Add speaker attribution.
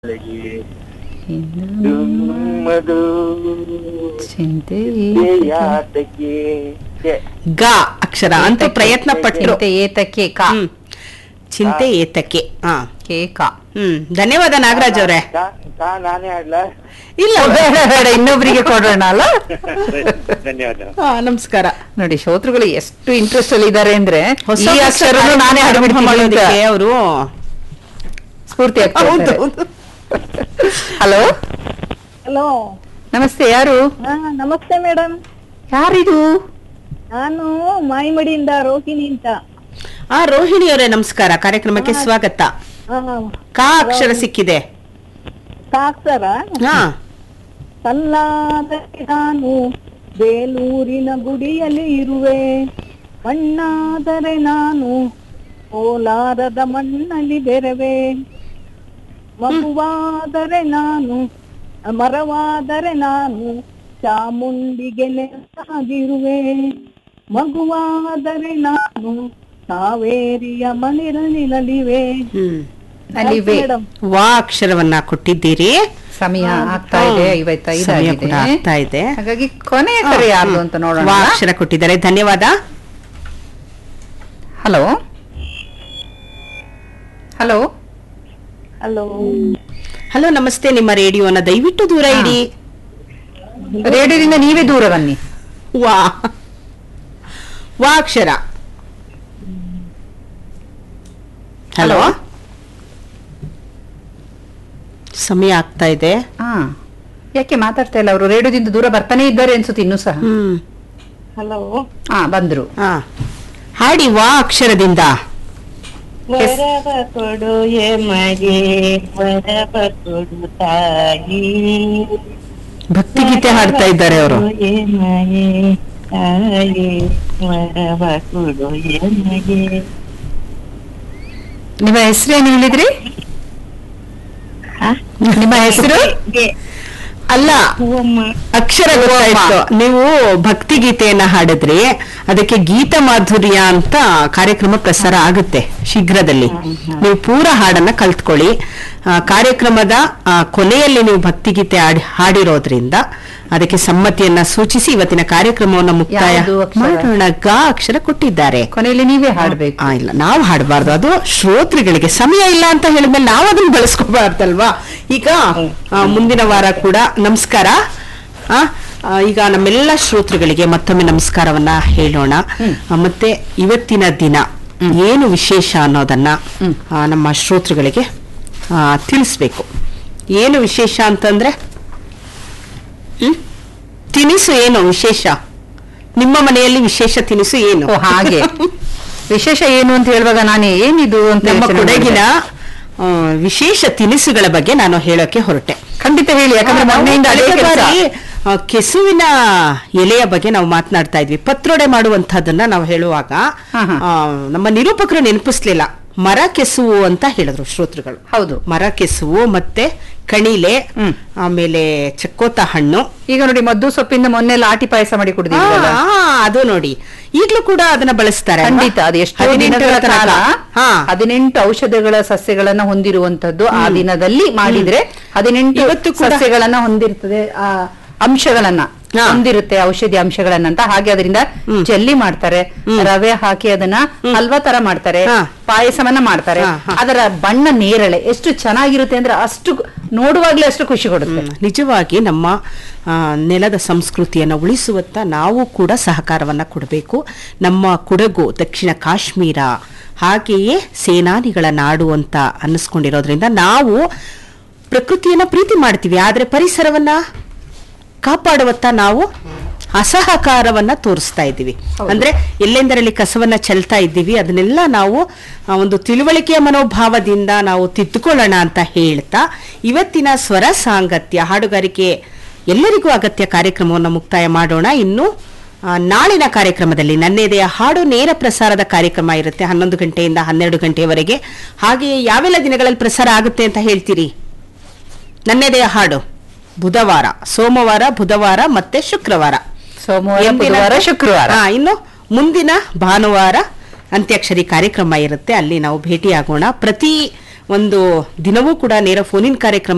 Speaker 1: ದುಮ್ಮದು
Speaker 2: ಚಿಂತೆ
Speaker 1: ಯಾತಕ್ಕೆ
Speaker 3: ಗ ಅಕ್ಷರ ಅಂತೂ ಪ್ರಯತ್ನ ಪಟ್ರು
Speaker 2: ಚಿಂತೆ ಏತಕ್ಕೆ ಕಾ
Speaker 3: ಹ್ಮ್. ಚಿಂತೆ ಏತಕ್ಕೆ ಹಾ
Speaker 2: ಕೆ ಕಾ
Speaker 3: ಹ್ಮ್ ಧನ್ಯವಾದ ನಾಗರಾಜ್ ಅವ್ರೆ
Speaker 1: ಕಾ- ಕಾ ನಾನೇ ಆಡ್ಲ
Speaker 3: ಇಲ್ಲ
Speaker 2: ಬೇಡ ಬೇಡ ಇನ್ನೊಬ್ರಿಗೆ ಕೊಡೋಣ ಅಲ್ಲ
Speaker 1: ಧನ್ಯವಾದ
Speaker 3: ಹಾ, ನಮಸ್ಕಾರ
Speaker 2: ನೋಡಿ ಶ್ರೋತೃಗಳು ಎಷ್ಟು ಇಂಟ್ರೆಸ್ಟ್ ಅಲ್ಲಿ ಇದ್ದಾರೆ ಅಂದ್ರೆ
Speaker 3: ಹೊಸ
Speaker 2: ಈ
Speaker 3: ಹೊಸ
Speaker 2: ಅಕ್ಷರನು ನಾನೇ
Speaker 3: ಕಾರ್ಯಕ್ರಮ
Speaker 2: ಹಾಡ್ಬಿಡ್ತೀನಿ ಅಂತ
Speaker 3: ಮಾಡೋದಕ್ಕೆ ಅವರು
Speaker 2: ಸ್ಫೂರ್ತಿ ಆಗ್ತಾ
Speaker 3: ಹೌದು
Speaker 2: ಇದ್ದಾರೆ.
Speaker 3: ಹೌದು.
Speaker 2: ಹಲೋ
Speaker 4: ಹಲೋ
Speaker 2: ನಮಸ್ತೆ ಯಾರು
Speaker 4: ಹಾ ನಮಸ್ತೆ ಮೇಡಮ್
Speaker 2: ಯಾರಿದು
Speaker 4: ನಾನು ಮಾಯಿಮಡಿಯಿಂದ ರೋಹಿಣಿ ಅಂತ
Speaker 3: ಆ ರೋಹಿಣಿ ಅವರೇ ನಮಸ್ಕಾರ ಕಾರ್ಯಕ್ರಮಕ್ಕೆ ಸ್ವಾಗತ
Speaker 4: ಹಾ,
Speaker 3: ಕಾ ಅಕ್ಷರ ಸಿಕ್ಕಿದೆ
Speaker 4: ಸಾಕ್ಸರ
Speaker 3: ಹಾ
Speaker 4: ಕಲ್ಲಾದರೆ ನಾನು ಬೇಲೂರಿನ ಗುಡಿಯಲ್ಲಿ ಇರುವೆ ಮಣ್ಣಾದರೆ ನಾನು ಕೋಲಾರದ ಮಣ್ಣಲ್ಲಿ ಬೆರವೆ ಮಗುವಾದರೆ ನಾನು ಮರವಾದರೆ ನಾನು ಚಾಮುಂಡಿಗೆ ನೆರವಾಗಿರುವೆ ಮಗುವಾದರೆ ನಾನು ಕಾವೇರಿಯ ಮಣಿರಲಿವೆ
Speaker 3: ಹ್ಮ್
Speaker 2: ಅಲ್ಲಿವೆ
Speaker 4: ಮೇಡಮ್
Speaker 3: ವಾ ಅಕ್ಷರವನ್ನ ಕೊಟ್ಟಿದ್ದೀರಿ
Speaker 2: ಸಮಯ ಆಗ್ತಾ ಇದೆ ಐವತ್ತೈದು
Speaker 3: ಸಮಯ
Speaker 2: ಆಗಿದೆ
Speaker 3: ಕೂಡ ಆಗ್ತಾ ಇದೆ
Speaker 2: ಹಾಗಾಗಿ ಕೊನೆಯ ಕರೆ ಯಾರ್ದು ಅಂತ ನೋಡೋಣ
Speaker 3: ವಾ ಅಕ್ಷರ ಕೊಟ್ಟಿದ್ದಾರೆ ಧನ್ಯವಾದ
Speaker 2: ಹಲೋ ಹಲೋ
Speaker 4: ಹಲೋ
Speaker 3: ಹಲೋ ನಮಸ್ತೆ ನಿಮ್ಮ ರೇಡಿಯೋನ ದಯವಿಟ್ಟು ದೂರ ಇಡಿ
Speaker 2: ರೇಡಿಯೋದಿಂದ ನೀವೇ ದೂರ ಬನ್ನಿ
Speaker 3: ವಾ ವಾ ಅಕ್ಷರ ಹಲೋ ಸಮಯ ಆಗ್ತಾ ಇದೆ
Speaker 2: ಹಾ ಯಾಕೆ ಮಾತಾಡ್ತಾ ಇಲ್ಲ ಅವರು ರೇಡಿಯೋದಿಂದ ದೂರ ಬರ್ತಾನೆ ಇದ್ದಾರೆ ಅನ್ಸುತ್ತೆ ಇನ್ನೂ ಸಹ
Speaker 3: ಹ್ಮ್
Speaker 4: ಹಲೋ
Speaker 2: ಹಾ ಬಂದ್ರು
Speaker 3: ಹಾ ಹಾಡಿ ವಾ ಅಕ್ಷರದಿಂದ
Speaker 4: ವರವ ಕೊಡು ಎಮಗೆ ವರವ ಕೊಡು ತಾಯಿ
Speaker 3: ಭಕ್ತಿಗೀತೆ ಹಾಡ್ತಾ ಇದ್ದಾರೆ ಅವರು
Speaker 4: ಎಮಗೆ ತಾಯಿ ವರವ ಕೊಡು ಎಮಗೆ
Speaker 2: ನಿಮ್ಮ ಹೆಸರು ಏನು ಹೇಳಿದ್ರಿ ನಿಮ್ಮ ಹೆಸರು
Speaker 3: ಅಲ್ಲ
Speaker 4: ಹೂವಮ್ಮ
Speaker 3: ಅಕ್ಷರ ಗೊತ್ತಾಯ್ತು ನೀವು ಭಕ್ತಿ ಗೀತೆಯನ್ನ ಹಾಡಿದ್ರಿ ಅದಕ್ಕೆ ಗೀತ ಮಾಧುರ್ಯ ಅಂತ ಕಾರ್ಯಕ್ರಮ ಪ್ರಸಾರ ಆಗುತ್ತೆ ಶೀಘ್ರದಲ್ಲಿ ನೀವು ಪೂರ ಹಾಡನ್ನ ಕಲ್ತ್ಕೊಳ್ಳಿ ಆ, ಕಾರ್ಯಕ್ರಮದ ಆ, ಕೊನೆಯಲ್ಲಿ ನೀವು ಭಕ್ತಿ ಗೀತೆ ಹಾಡಿ- ಹಾಡಿರೋದ್ರಿಂದ ಅದಕ್ಕೆ ಸಮ್ಮತಿಯನ್ನ ಸೂಚಿಸಿ ಇವತ್ತಿನ ಕಾರ್ಯಕ್ರಮವನ್ನ ಮುಕ್ತಾಯ
Speaker 2: ಯಾವುದು ಅಕ್ಷರ?
Speaker 3: ಮಾಡೋಣ ಗ ಅಕ್ಷರ ಕೊಟ್ಟಿದ್ದಾರೆ
Speaker 2: ಕೊನೆಯಲ್ಲಿ ನೀವೇ ಹಾಡ್ಬೇಕು
Speaker 3: ಆ, ಇಲ್ಲ ನಾವು ಹಾಡಬಾರ್ದು ಅದು ಶ್ರೋತೃಗಳಿಗೆ ಸಮಯ ಇಲ್ಲ ಅಂತ ಹೇಳಿದ್ಮೇಲೆ ನಾವು ಅದನ್ನ ಬಳಸ್ಕೋಬಾರ್ದಲ್ವಾ ಈಗ ಆ, ಮುಂದಿನ ವಾರ ಕೂಡ ನಮಸ್ಕಾರ ಆ, ಆ, ಈಗ ನಮ್ಮೆಲ್ಲ ಶ್ರೋತೃಗಳಿಗೆ ಮತ್ತೊಮ್ಮೆ ನಮಸ್ಕಾರವನ್ನ ಹೇಳೋಣ ಆ, ಮತ್ತೆ ಇವತ್ತಿನ ದಿನ ಏನು ವಿಶೇಷ ಅನ್ನೋದನ್ನ ಆ, ನಮ್ಮ ಶ್ರೋತೃಗಳಿಗೆ ಆ, ತಿಳಿಸ್ಬೇಕು ಏನು ವಿಶೇಷ ಅಂತಂದ್ರೆ ಹ್ಮ್? ತಿನಿಸು ಏನು ವಿಶೇಷ ನಿಮ್ಮ ಮನೆಯಲ್ಲಿ ವಿಶೇಷ ತಿನಿಸು ಏನು
Speaker 2: ಓ ಹಾಗೆ ವಿಶೇಷ ಏನು ಅಂತ ಹೇಳುವಾಗ ನಾನು ಏನಿದು ಅಂತ
Speaker 3: ನಮ್ಮ
Speaker 2: ಯೋಚನೆ
Speaker 3: ಕೊಡಗಿನ
Speaker 2: ಮಾಡಿದೆ.
Speaker 3: ಆ, ವಿಶೇಷ ತಿನಿಸುಗಳ ಬಗ್ಗೆ ನಾನು ಹೇಳೋಕೆ ಹೊರಟೆ
Speaker 2: ಖಂಡಿತ ಹೇಳಿ ಯಾಕಂದ್ರೆ ಮೊನ್ನೆಯಿಂದ ಅದೇ
Speaker 3: ಕಳೆದ
Speaker 2: ಕೆಲಸ
Speaker 3: ಬಾರಿ, ಆ, ಕೆಸುವಿನ ಎಲೆಯ ಬಗ್ಗೆ ನಾವು ಮಾತನಾಡ್ತಾ ಇದ್ವಿ ಪತ್ರೊಡೆ ಮಾಡುವಂತಹದನ್ನ ನಾವು ಹೇಳುವಾಗ
Speaker 2: ಹಾ, ಹಾ.
Speaker 3: ಆ, ನಮ್ಮ ನಿರೂಪಕರು ನೆನಪಿಸ್ಲಿಲ್ಲ ಮರ ಕೆಸುವು ಅಂತ ಹೇಳಿದ್ರು ಶ್ರೋತೃಗಳು
Speaker 2: ಹೌದು
Speaker 3: ಮರ ಕೆಸುವು ಮತ್ತೆ ಕಣಿಲೆ
Speaker 2: ಹ್ಮ್.
Speaker 3: ಆಮೇಲೆ ಚಕ್ಕೋತ ಹಣ್ಣು
Speaker 2: ಈಗ ನೋಡಿ ಮದ್ದು ಸೊಪ್ಪಿಂದ ಮೊನ್ನೆ ಲಾಟಿ ಪಾಯಸ ಮಾಡಿ ಕುಡಿದಿದ್ರಲ್ಲ
Speaker 3: ಆ, ಅದು ನೋಡಿ ಈಗ್ಲೂ ಕೂಡ ಅದನ್ನ ಬಳಸ್ತಾರೆ ಅಲ್ವಾ?
Speaker 2: ಖಂಡಿತ ಅದು ಎಷ್ಟೋ
Speaker 3: ಹದಿನೆಂಟರ
Speaker 2: ದಿನಗಳ
Speaker 3: ತನಕ.
Speaker 2: ಕಾಲ
Speaker 3: ಹಾ
Speaker 2: ಹದಿನೆಂಟು ಔಷಧಗಳ ಸಸ್ಯಗಳನ್ನ ಹೊಂದಿರುವಂತದ್ದು ಆ ದಿನದಲ್ಲಿ ಮಾಡಿದ್ರೆ ಹದಿನೆಂಟು
Speaker 3: ಇವತ್ತು ಕೂಡ-
Speaker 2: ಸಸ್ಯಗಳನ್ನ ಹೊಂದಿರ್ತದೆ ಆ ಅಂಶಗಳನ್ನ
Speaker 3: ಹಾ.
Speaker 2: ಹೊಂದಿರುತ್ತೆ ಔಷಧಿ ಅಂಶಗಳನ್ನ ಅಂತ ಹಾಗೆ ಅದರಿಂದ ಜಲ್ಲಿ ಮಾಡ್ತಾರೆ ರವೆ ಹಾಕಿ ಅದನ್ನ ಹಲ್ವಾ ತರ ಮಾಡ್ತಾರೆ
Speaker 3: ಹಾ.
Speaker 2: ಪಾಯಸವನ್ನ ಮಾಡ್ತಾರೆ
Speaker 3: ಹಾ, ಹಾ.
Speaker 2: ಅದರ ಬಣ್ಣ ನೇರಳೆ ಎಷ್ಟು ಚೆನ್ನಾಗಿರುತ್ತೆ ಅಂದ್ರೆ ಅಷ್ಟು ನೋಡುವಾಗ್ಲೇ ಅಷ್ಟು ಖುಷಿ ಕೊಡುತ್ತೆ
Speaker 3: ಹ್ಮ್. ನಿಜವಾಗಿ ನಮ್ಮ ಆ, ನೆಲದ ಸಂಸ್ಕೃತಿಯನ್ನು ಉಳಿಸುವತ್ತ ನಾವು ಕೂಡ ಸಹಕಾರವನ್ನ ಕೊಡಬೇಕು ನಮ್ಮ ಕೊಡಗು ದಕ್ಷಿಣ ಕಾಶ್ಮೀರ ಹಾಗೆಯೇ ಸೇನಾನಿಗಳ ನಾಡು ಅಂತ ಅನ್ನಿಸ್ಕೊಂಡಿರೋದ್ರಿಂದ ನಾವು ಪ್ರಕೃತಿಯನ್ನ ಪ್ರೀತಿ ಮಾಡ್ತೀವಿ ಆದ್ರೆ ಪರಿಸರವನ್ನ ಕಾಪಾಡುವತ್ತ ನಾವು ಅಸಹಕಾರವನ್ನ ತೋರಿಸ್ತಾ ಇದ್ದೀವಿ ಅಂದ್ರೆ ಎಲ್ಲೆಂದರಲ್ಲಿ ಕಸವನ್ನ ಚೆಲ್ತಾ ಇದ್ದೀವಿ ಅದನ್ನೆಲ್ಲ ನಾವು ಆ, ಒಂದು ತಿಳುವಳಿಕೆಯ ಮನೋಭಾವದಿಂದ ನಾವು ತಿದ್ದುಕೊಳ್ಳೋಣ ಅಂತ ಹೇಳ್ತಾ ಇವತ್ತಿನ ಸ್ವರ ಸಾಂಗತ್ಯ ಹಾಡುಗಾರಿಕೆ ಎಲ್ಲರಿಗೂ ಅಗತ್ಯ ಕಾರ್ಯಕ್ರಮವನ್ನು ಮುಕ್ತಾಯ ಮಾಡೋಣ ಇನ್ನು ಆ, ನಾಳಿನ ಕಾರ್ಯಕ್ರಮದಲ್ಲಿ ನನ್ನೆದೆಯ ಹಾಡು ನೇರ ಪ್ರಸಾರದ ಕಾರ್ಯಕ್ರಮ ಇರುತ್ತೆ ಹನ್ನೊಂದು ಗಂಟೆಯಿಂದ ಹನ್ನೆರಡು ಗಂಟೆಯವರೆಗೆ ಹಾಗೆಯೇ ಯಾವೆಲ್ಲ ದಿನಗಳಲ್ಲಿ ಪ್ರಸಾರ ಆಗುತ್ತೆ ಅಂತ ಹೇಳ್ತೀರಿ ನನ್ನೆದೆಯ ಹಾಡು ಬುಧವಾರ ಸೋಮವಾರ ಬುಧವಾರ ಮತ್ತೆ ಶುಕ್ರವಾರ
Speaker 2: ಸೋಮವಾರ
Speaker 3: ಎಂದಿನ-
Speaker 2: ಬುಧವಾರ ಶುಕ್ರವಾರ
Speaker 3: ಹಾ, ಇನ್ನು ಮುಂದಿನ ಭಾನುವಾರ ಅಂತ್ಯಾಕ್ಷರಿ ಕಾರ್ಯಕ್ರಮ ಇರುತ್ತೆ ಅಲ್ಲಿ ನಾವು ಭೇಟಿಯಾಗೋಣ ಪ್ರತಿ ಒಂದು ದಿನವೂ ಕೂಡ ನೇರ ಫೋನಿನ್ ಕಾರ್ಯಕ್ರಮ